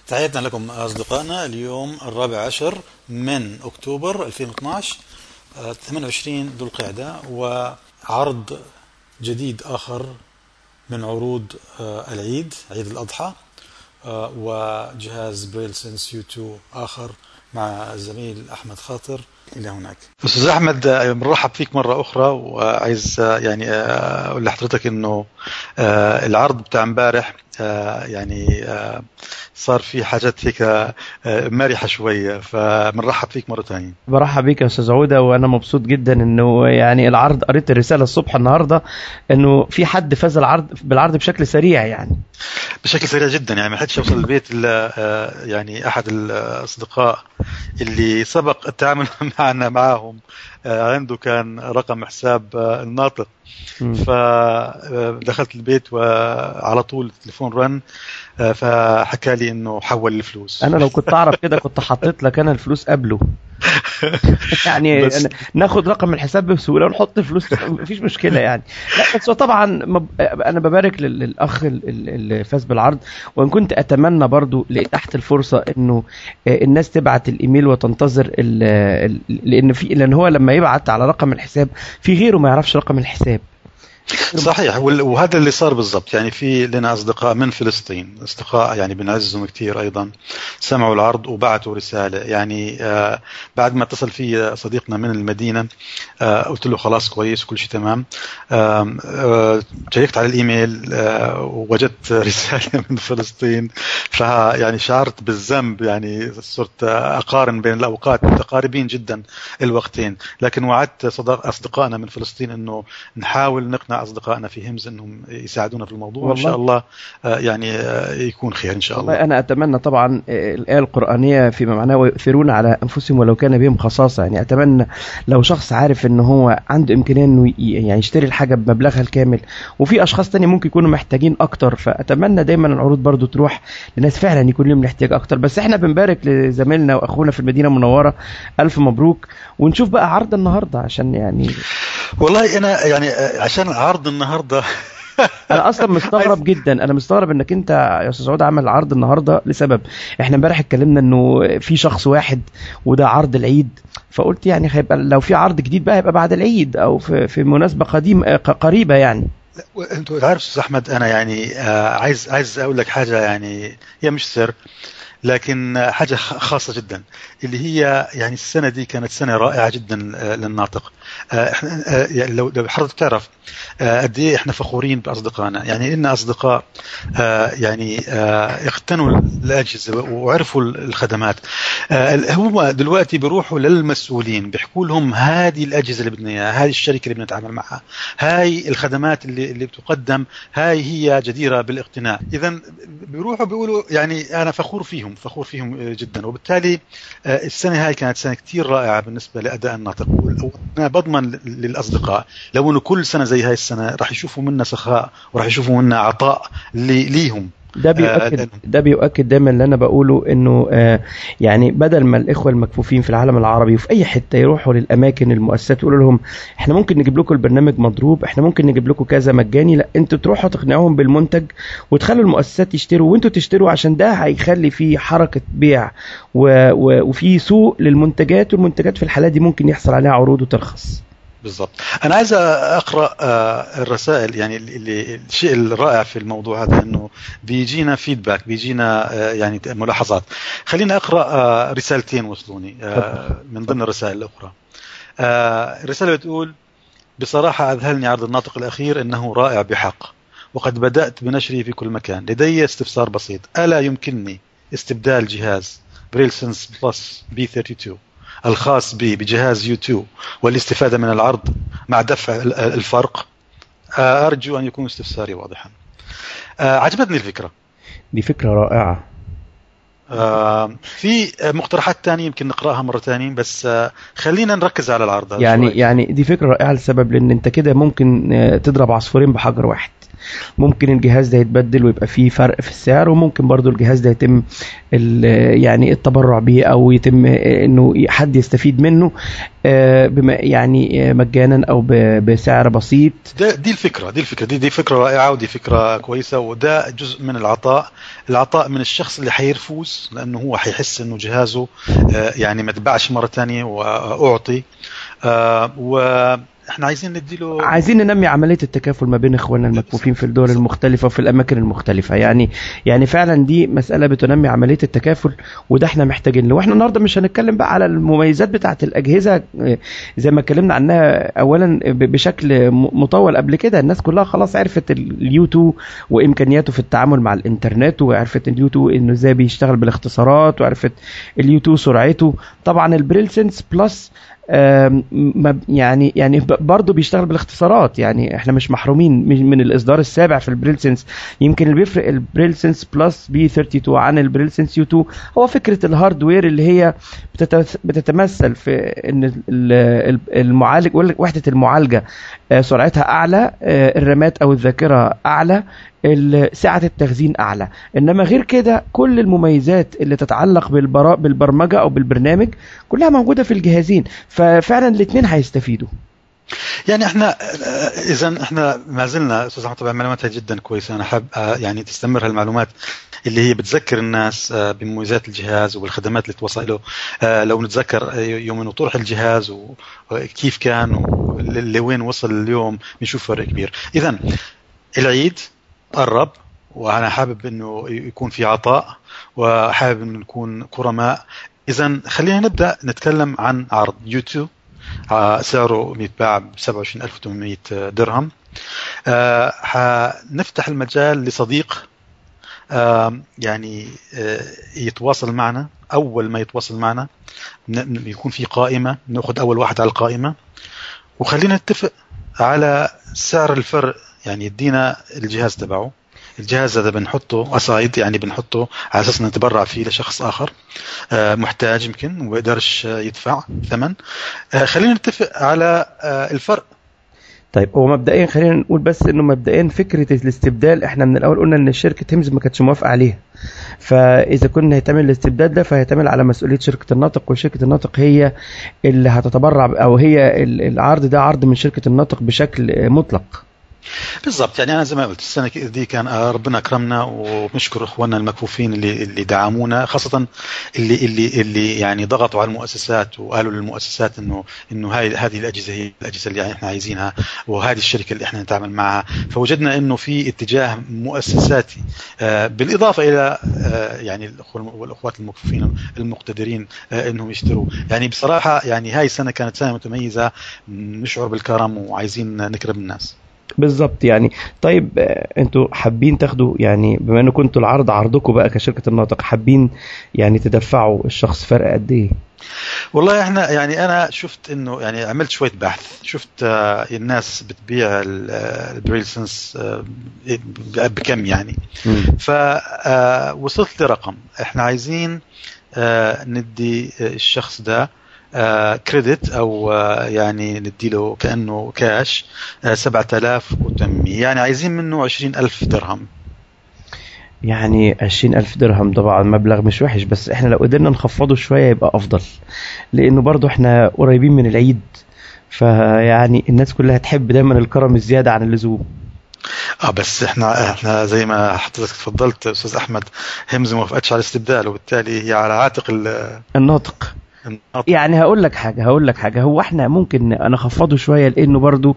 تحياتنا لكم أصدقائنا اليوم الرابع عشر من أكتوبر 2012 28 ذو القعدة وعرض جديد آخر من عروض آه، العيد عيد الأضحى آه، وجهاز بريل سنس يو 2 آخر مع الزميل أحمد خاطر إلى هناك أستاذ أحمد آه، بنرحب فيك مرة أخرى وعايز يعني أقول لحضرتك إنه العرض بتاع امبارح يعني صار في حاجات هيك آه، مرحه شويه فبنرحب فيك مره ثانيه برحب بيك يا استاذ عوده وانا مبسوط جدا انه يعني العرض قريت الرساله الصبح النهارده انه في حد فاز العرض بالعرض بشكل سريع يعني بشكل سريع جدا يعني ما حدش يوصل البيت الا آه، يعني احد الاصدقاء اللي سبق التعامل معنا معهم آه، عنده كان رقم حساب الناطق فدخلت البيت وعلى طول التليفون رن آه، فحكى لي انه حول الفلوس انا لو كنت اعرف كده كنت حطيت لك انا الفلوس قبله يعني بس ناخد رقم الحساب بسهوله ونحط فلوس مفيش مشكله يعني لا بس طبعا انا ببارك للاخ اللي فاز بالعرض وان كنت اتمنى برضو تحت الفرصه انه الناس تبعت الايميل وتنتظر لان في لان هو لما يبعت على رقم الحساب في غيره ما يعرفش رقم الحساب صحيح وهذا اللي صار بالضبط يعني في لنا اصدقاء من فلسطين اصدقاء يعني بنعزهم كثير ايضا سمعوا العرض وبعثوا رساله يعني آه بعد ما اتصل في صديقنا من المدينه آه قلت له خلاص كويس كل شيء تمام آه جيكت على الايميل آه ووجدت رساله من فلسطين فيعني شعرت بالذنب يعني صرت اقارن بين الاوقات متقاربين جدا الوقتين لكن وعدت اصدقائنا من فلسطين انه نحاول نقنع نقنع اصدقائنا في همز انهم يساعدونا في الموضوع وان شاء الله آه، يعني آه، يكون خير ان شاء الله والله انا اتمنى طبعا آه، الايه القرانيه فيما معناه ويؤثرون على انفسهم ولو كان بهم خصاصه يعني اتمنى لو شخص عارف ان هو عنده امكانيه انه يعني يشتري الحاجه بمبلغها الكامل وفي اشخاص تانية ممكن يكونوا محتاجين اكتر فاتمنى دايما العروض برضو تروح لناس فعلا يكون لهم الاحتياج اكتر بس احنا بنبارك لزميلنا واخونا في المدينه المنوره الف مبروك ونشوف بقى عرض النهارده عشان يعني والله انا يعني عشان عرض النهارده انا اصلا مستغرب جدا انا مستغرب انك انت يا استاذ سعود عمل عرض النهارده لسبب احنا امبارح اتكلمنا انه في شخص واحد وده عرض العيد فقلت يعني هيبقى لو في عرض جديد بقى هيبقى بعد العيد او في في مناسبه قديم قريبه يعني انت عارف استاذ احمد انا يعني آه، عايز عايز اقول لك حاجه يعني هي مش سر لكن حاجة خاصة جدا اللي هي يعني السنة دي كانت سنة رائعة جدا آه، للناطق آه، احنا آه، يعني لو لو حضرتك تعرف قد ايه احنا فخورين باصدقائنا يعني لنا اصدقاء يعني اقتنوا الاجهزه وعرفوا الخدمات هم دلوقتي بيروحوا للمسؤولين بيحكوا لهم هذه الاجهزه اللي بدنا اياها هذه الشركه اللي بنتعامل معها هاي الخدمات اللي اللي بتقدم هاي هي جديره بالاقتناء اذا بيروحوا بيقولوا يعني انا فخور فيهم فيهم فخور فيهم جدا وبالتالي آه، السنه هاي كانت سنه كثير رائعه بالنسبه لاداء الناطق وانا بضمن للاصدقاء لو انه كل سنه زي هاي السنه راح يشوفوا منا سخاء وراح يشوفوا منا عطاء ليهم ده آه، بيؤكد ده بيؤكد دايما اللي انا بقوله انه آه يعني بدل ما الاخوه المكفوفين في العالم العربي وفي اي حته يروحوا للاماكن المؤسسات يقولوا لهم احنا ممكن نجيب لكم البرنامج مضروب احنا ممكن نجيب لكم كذا مجاني لا انتوا تروحوا تقنعوهم بالمنتج وتخلوا المؤسسات يشتروا وانتوا تشتروا عشان ده هيخلي في حركه بيع و و وفي سوق للمنتجات والمنتجات في الحالات دي ممكن يحصل عليها عروض وترخص بالضبط انا عايز اقرا آه، الرسائل يعني اللي الشيء الرائع في الموضوع هذا انه بيجينا فيدباك بيجينا آه، يعني ملاحظات خلينا اقرا آه، رسالتين وصلوني من ضمن الرسائل الاخرى الرساله بتقول بصراحه اذهلني عرض الناطق الاخير انه رائع بحق وقد بدات بنشره في كل مكان لدي استفسار بسيط الا يمكنني استبدال جهاز بريلسنس بلس بي 32 الخاص بي بجهاز يوتيوب والاستفادة من العرض مع دفع الفرق آه، أرجو أن يكون استفساري واضحا آه، عجبتني الفكرة دي فكرة رائعة آه في مقترحات ثانيه يمكن نقراها مره ثانيه بس آه خلينا نركز على العرض يعني شوي. يعني دي فكره رائعه لسبب لان انت كده ممكن آه، تضرب عصفورين بحجر واحد ممكن الجهاز ده يتبدل ويبقى فيه فرق في السعر وممكن برضو الجهاز ده يتم يعني التبرع به او يتم انه حد يستفيد منه بما يعني مجانا او بسعر بسيط ده دي الفكره دي الفكره دي دي فكره رائعه ودي فكره كويسه وده جزء من العطاء العطاء من الشخص اللي حيرفوز لانه هو حيحس انه جهازه يعني ما تباعش مره ثانيه واعطي و احنا عايزين نديله عايزين ننمي عمليه التكافل ما بين اخواننا المكفوفين في الدول المختلفه وفي الاماكن المختلفه يعني يعني فعلا دي مساله بتنمي عمليه التكافل وده احنا محتاجين له واحنا النهارده مش هنتكلم بقى على المميزات بتاعه الاجهزه زي ما اتكلمنا عنها اولا بشكل مطول قبل كده الناس كلها خلاص عرفت اليو 2 وامكانياته في التعامل مع الانترنت وعرفت اليو 2 انه ازاي بيشتغل بالاختصارات وعرفت اليو 2 سرعته طبعا البريل سنس بلس يعني يعني برضه بيشتغل بالاختصارات يعني احنا مش محرومين من الاصدار السابع في البريل سنس يمكن اللي بيفرق البريل سنس بلس بي 32 عن البريل سنس يو 2 هو فكره الهاردوير اللي هي بتتمثل في ان المعالج وحده المعالجه سرعتها اعلى الرامات او الذاكره اعلى سعة التخزين أعلى إنما غير كده كل المميزات اللي تتعلق بالبرا... بالبرمجة أو بالبرنامج كلها موجودة في الجهازين ففعلا الاثنين هيستفيدوا يعني احنا اذا احنا ما زلنا استاذ احمد طبعا معلوماتها جدا كويسه انا حاب يعني تستمر هالمعلومات اللي هي بتذكر الناس بمميزات الجهاز والخدمات اللي توصل له لو نتذكر يوم انه طرح الجهاز وكيف كان ولوين وصل اليوم بنشوف فرق كبير اذا العيد قرب وانا حابب انه يكون في عطاء وحابب انه نكون كرماء اذا خلينا نبدا نتكلم عن عرض يوتيوب سعره بيتباع ب 27800 درهم حنفتح المجال لصديق يعني يتواصل معنا اول ما يتواصل معنا يكون في قائمه ناخذ اول واحد على القائمه وخلينا نتفق على سعر الفرق يعني يدينا الجهاز تبعه الجهاز هذا بنحطه اسايد يعني بنحطه على اساس نتبرع فيه لشخص اخر محتاج يمكن وما يقدرش يدفع ثمن خلينا نتفق على الفرق طيب هو مبدئيا خلينا نقول بس انه مبدئيا فكره الاستبدال احنا من الاول قلنا ان شركه هيمز ما كانتش موافقه عليها فاذا كنا هيتعمل الاستبدال ده فهيتعمل على مسؤوليه شركه الناطق وشركه الناطق هي اللي هتتبرع او هي العرض ده عرض من شركه الناطق بشكل مطلق بالضبط يعني انا زي ما قلت السنه دي كان ربنا اكرمنا وبنشكر اخواننا المكفوفين اللي اللي دعمونا خاصه اللي اللي اللي يعني ضغطوا على المؤسسات وقالوا للمؤسسات انه انه هاي هذه الاجهزه هي الاجهزه اللي احنا عايزينها وهذه الشركه اللي احنا نتعامل معها فوجدنا انه في اتجاه مؤسساتي بالاضافه الى يعني الاخوات المكفوفين المقتدرين انهم يشتروا يعني بصراحه يعني هاي السنه كانت سنه متميزه نشعر بالكرم وعايزين نكرم الناس بالظبط يعني طيب انتوا حابين تاخدوا يعني بما انه كنتوا العرض عرضكم بقى كشركه الناطق حابين يعني تدفعوا الشخص فرق قد ايه؟ والله احنا يعني انا شفت انه يعني عملت شويه بحث شفت الناس بتبيع البريلسنس بكم يعني فوصلت لرقم احنا عايزين ندي الشخص ده كريدت او يعني نديله كانه كاش 7800 يعني عايزين منه 20000 درهم يعني 20000 درهم طبعا مبلغ مش وحش بس احنا لو قدرنا نخفضه شويه يبقى افضل لانه برضه احنا قريبين من العيد فيعني الناس كلها تحب دايما الكرم الزياده عن اللزوم اه بس احنا احنا زي ما حضرتك تفضلت استاذ احمد همز ما وافقتش على الاستبدال وبالتالي هي على عاتق الناطق يعني هقول لك حاجه هقول لك حاجه هو احنا ممكن نخفضه شويه لانه برضو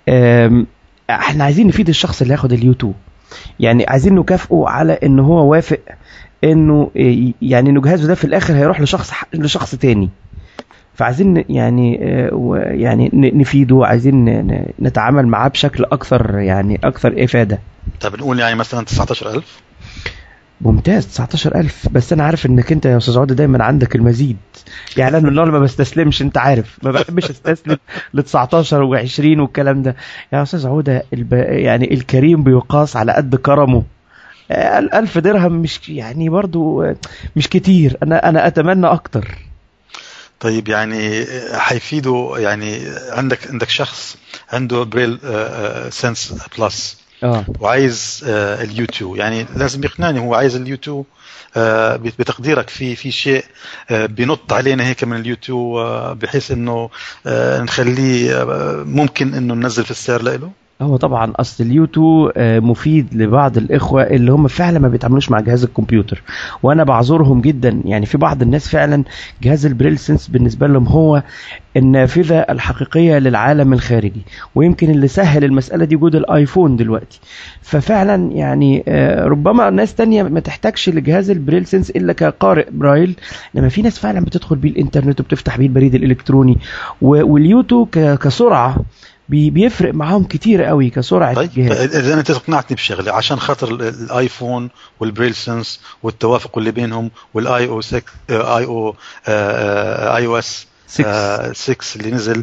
احنا عايزين نفيد الشخص اللي هياخد اليوتيوب يعني عايزين نكافئه على ان هو وافق انه يعني انه جهازه ده في الاخر هيروح لشخص لشخص تاني فعايزين يعني يعني نفيده عايزين نتعامل معاه بشكل اكثر يعني اكثر افاده طب نقول يعني مثلا 19000 ممتاز 19000 بس انا عارف انك انت يا استاذ عوده دايما عندك المزيد يعني انا من النوع اللي ما بستسلمش انت عارف ما بحبش استسلم ل 19 و20 والكلام ده يا استاذ عوده الب... يعني الكريم بيقاس على قد كرمه ألف درهم مش يعني برضو مش كتير أنا أنا أتمنى أكتر طيب يعني حيفيدوا يعني عندك عندك شخص عنده بريل سنس بلس اه وعايز آه اليوتيوب يعني لازم يقنعني هو عايز اليوتيوب آه بتقديرك في في شيء آه بينط علينا هيك من اليوتيوب آه بحيث انه آه نخليه آه ممكن انه ننزل في السعر له هو طبعا اصل اليوتو مفيد لبعض الاخوه اللي هم فعلا ما بيتعاملوش مع جهاز الكمبيوتر وانا بعذرهم جدا يعني في بعض الناس فعلا جهاز البريل سنس بالنسبه لهم هو النافذه الحقيقيه للعالم الخارجي ويمكن اللي سهل المساله دي وجود الايفون دلوقتي ففعلا يعني ربما ناس تانية ما تحتاجش لجهاز البريل سنس الا كقارئ برايل انما في ناس فعلا بتدخل بيه الانترنت وبتفتح بيه البريد الالكتروني واليوتو كسرعه بيفرق معاهم كتير قوي كسرعه طيب الجهاز اذا انت اقنعتني بشغله عشان خاطر الايفون والبريل سنس والتوافق اللي بينهم والاي او 6 اي او اي او اس 6 اللي نزل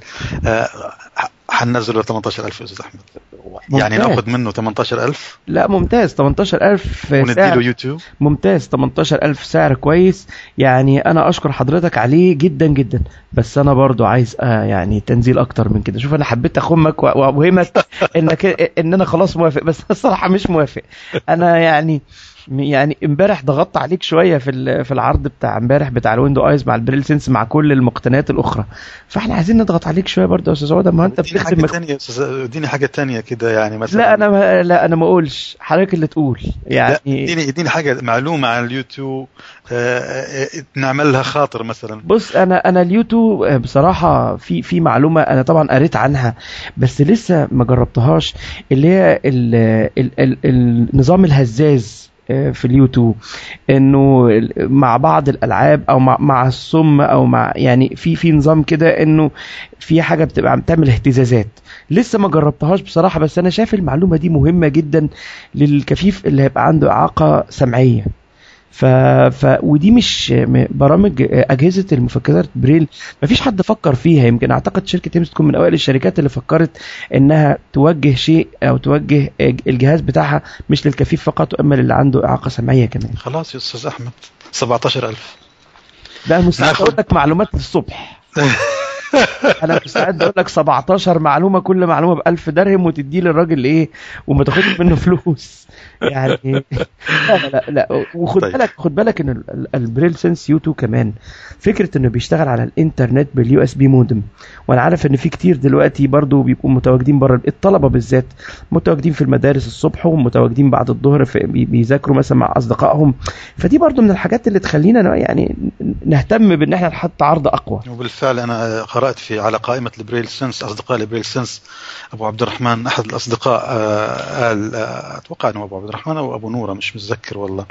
حننزله 18000 استاذ احمد ممتاز. يعني ناخذ منه 18000 لا ممتاز 18000 ونديله يوتيوب ممتاز 18000 سعر كويس يعني انا اشكر حضرتك عليه جدا جدا بس انا برضو عايز آه يعني تنزيل اكتر من كده شوف انا حبيت اخمك واوهمك انك ان انا خلاص موافق بس الصراحه مش موافق انا يعني يعني امبارح ضغطت عليك شويه في في العرض بتاع امبارح بتاع الويندو ايز مع البريل سنس مع كل المقتنيات الاخرى فاحنا عايزين نضغط عليك شويه برضه يا استاذ عوده ما انت بتخدم حاجه ثانيه اديني حاجه ثانيه كده يعني مثلا لا انا ما لا انا ما اقولش حضرتك اللي تقول يعني اديني اديني حاجه معلومه عن اليوتيوب آه نعمل لها خاطر مثلا بص انا انا اليوتيوب بصراحه في في معلومه انا طبعا قريت عنها بس لسه ما جربتهاش اللي هي ال ال ال النظام الهزاز في اليوتيوب انه مع بعض الالعاب او مع, مع الصم او مع يعني في في نظام كده انه في حاجه بتبقى بتعمل اهتزازات لسه ما جربتهاش بصراحه بس انا شايف المعلومه دي مهمه جدا للكفيف اللي هيبقى عنده اعاقه سمعيه ف... ف... ودي مش برامج اجهزه المفكرات بريل ما فيش حد فكر فيها يمكن اعتقد شركه تيمس تكون من اوائل الشركات اللي فكرت انها توجه شيء او توجه الجهاز بتاعها مش للكفيف فقط واما للي عنده اعاقه سمعيه كمان خلاص يا استاذ احمد 17000 لا مستعد اقول لك معلومات للصبح انا مستعد اقول لك 17 معلومه كل معلومه ب 1000 درهم وتدي للراجل ايه وما تاخدش منه فلوس يعني لا لا لا وخد طيب. بالك خد بالك ان البريل سنس يو 2 كمان فكره انه بيشتغل على الانترنت باليو اس بي مودم وانا عارف ان في كتير دلوقتي برضو بيبقوا متواجدين بره الطلبه بالذات متواجدين في المدارس الصبح ومتواجدين بعد الظهر في بيذاكروا مثلا مع اصدقائهم فدي برضو من الحاجات اللي تخلينا يعني نهتم بان احنا نحط عرض اقوى وبالفعل انا قرات في على قائمه البريل سنس اصدقاء البريل سنس ابو عبد الرحمن احد الاصدقاء قال اتوقع انه ابو عبد الرحمن او ابو نوره مش متذكر والله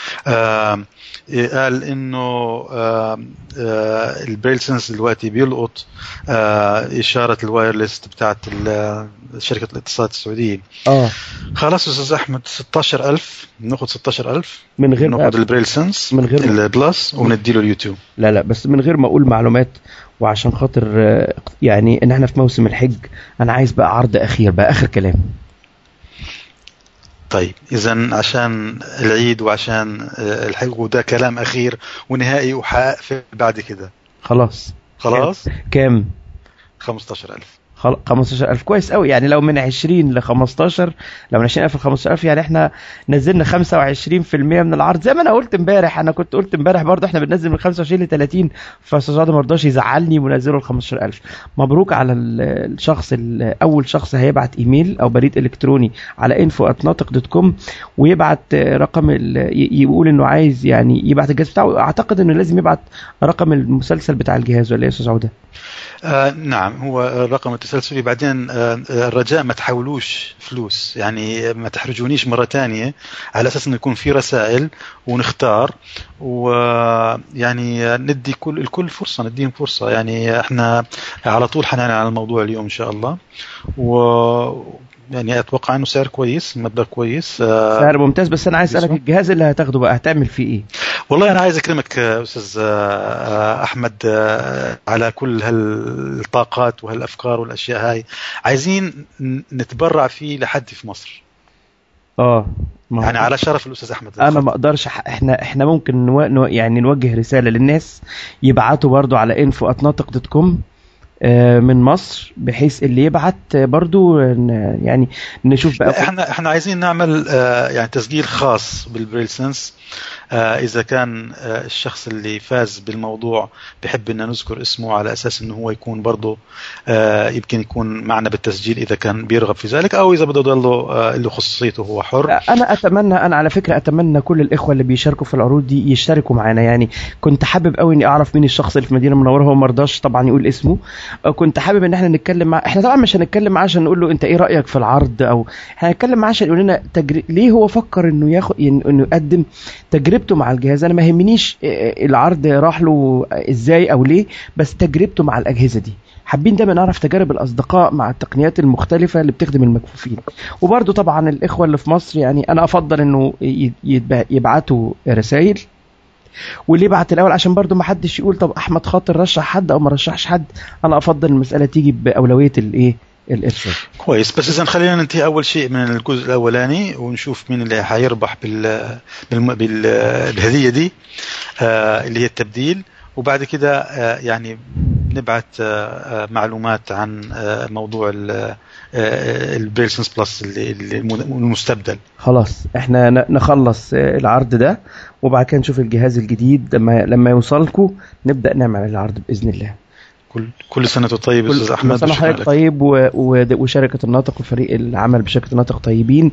قال انه البريل سنس دلوقتي بيلقط اشاره الوايرلس بتاعت شركه الاتصالات السعوديه اه خلاص استاذ احمد 16000 بناخذ 16000 من غير ناخذ البريل سنس من غير البلس وبنديله اليوتيوب لا لا بس من غير ما اقول معلومات وعشان خاطر يعني ان احنا في موسم الحج انا عايز بقى عرض اخير بقى اخر كلام طيب اذا عشان العيد وعشان الحج وده كلام اخير ونهائي وحقق بعد كده خلاص خلاص كام 15000 15000 كويس قوي يعني لو من 20 ل 15 لو من 20000 ل 15000 يعني احنا نزلنا 25% من العرض زي ما انا قلت امبارح انا كنت قلت امبارح برضه احنا بننزل من 25 ل 30 فاستاذ ما رضاش يزعلني ونزله ل 15000 مبروك على الشخص اول شخص هيبعت ايميل او بريد الكتروني على info@nاطق.com ويبعت رقم يقول انه عايز يعني يبعت الجهاز بتاعه اعتقد انه لازم يبعت رقم المسلسل بتاع الجهاز ولا ايه يا استاذ عوده آه نعم هو الرقم التسلسلي بعدين آه الرجاء ما تحولوش فلوس يعني ما تحرجونيش مرة تانية على أساس أنه يكون في رسائل ونختار ويعني ندي كل الكل فرصة نديهم فرصة يعني احنا على طول حنعلن على الموضوع اليوم إن شاء الله و يعني اتوقع انه سعر كويس مبلغ كويس سعر ممتاز بس انا عايز اسالك الجهاز اللي هتاخده بقى هتعمل فيه ايه والله انا عايز اكرمك استاذ احمد على كل هالطاقات وهالافكار والاشياء هاي عايزين نتبرع فيه لحد في مصر اه يعني على شرف الاستاذ احمد انا ما اقدرش احنا احنا ممكن نو... يعني نوجه رساله للناس يبعتوا برضو على info@naطق.com من مصر بحيث اللي يبعت برضو يعني نشوف بقى احنا احنا عايزين نعمل يعني تسجيل خاص بالبريل سنس اذا كان الشخص اللي فاز بالموضوع بحب ان نذكر اسمه على اساس انه هو يكون برضه يمكن يكون معنا بالتسجيل اذا كان بيرغب في ذلك او اذا بده يضله له خصوصيته هو حر انا اتمنى انا على فكره اتمنى كل الاخوه اللي بيشاركوا في العروض دي يشتركوا معانا يعني كنت حابب قوي اني اعرف مين الشخص اللي في المدينه المنوره هو ما رضاش طبعا يقول اسمه كنت حابب ان احنا نتكلم مع احنا طبعا مش هنتكلم معاه عشان نقول له انت ايه رايك في العرض او احنا هنتكلم معاه عشان يقول لنا تجري... ليه هو فكر انه ياخد انه يقدم تجربته مع الجهاز انا ما يهمنيش العرض راح له ازاي او ليه بس تجربته مع الاجهزه دي حابين دايما نعرف تجارب الاصدقاء مع التقنيات المختلفه اللي بتخدم المكفوفين وبرده طبعا الاخوه اللي في مصر يعني انا افضل انه يبعتوا رسائل واللي يبعت الاول عشان برده ما حدش يقول طب احمد خاطر رشح حد او ما رشحش حد انا افضل المساله تيجي باولويه الايه الارسال كويس بس اذا خلينا ننتهي اول شيء من الجزء الاولاني ونشوف مين اللي حيربح بال... بال... بالهديه دي آه اللي هي التبديل وبعد كده آه يعني نبعت آه معلومات عن موضوع البريلسنس بلس المستبدل خلاص احنا نخلص العرض ده وبعد كده نشوف الجهاز الجديد لما لما يوصل لكم نبدا نعمل العرض باذن الله كل كل سنه وانت طيب استاذ احمد كل سنه حضرتك طيب و... و... وشركه الناطق وفريق العمل بشركه الناطق طيبين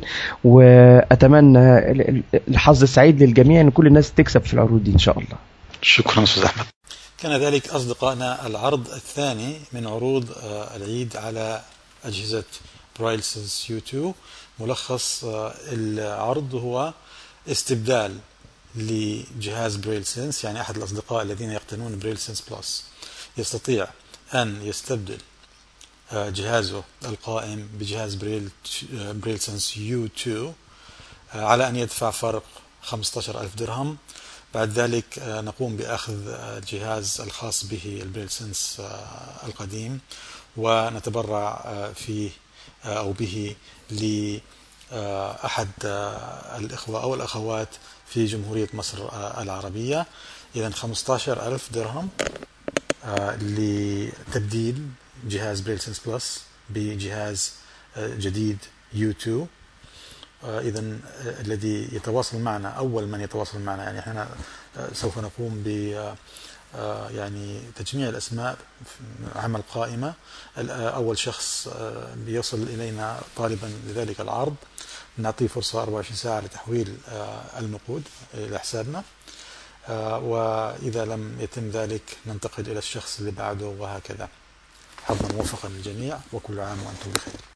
واتمنى الحظ السعيد للجميع ان كل الناس تكسب في العروض دي ان شاء الله شكرا استاذ احمد كان ذلك اصدقائنا العرض الثاني من عروض العيد على اجهزه برايلسنس يو 2 ملخص العرض هو استبدال لجهاز بريل سنس يعني احد الاصدقاء الذين يقتنون بريل سنس بلس يستطيع أن يستبدل جهازه القائم بجهاز بريل بريل سنس يو 2 على أن يدفع فرق 15 ألف درهم بعد ذلك نقوم بأخذ الجهاز الخاص به البريل سنس القديم ونتبرع فيه أو به لأحد الإخوة أو الأخوات في جمهورية مصر العربية إذا 15 ألف درهم لتبديل جهاز بريلسنس بلس بجهاز جديد يو 2 اذا الذي يتواصل معنا اول من يتواصل معنا يعني احنا سوف نقوم ب يعني تجميع الاسماء عمل قائمه اول شخص بيصل الينا طالبا لذلك العرض نعطيه فرصه 24 ساعه لتحويل النقود الى حسابنا وإذا لم يتم ذلك ننتقل إلى الشخص اللي بعده وهكذا حظا موفقا للجميع وكل عام وأنتم بخير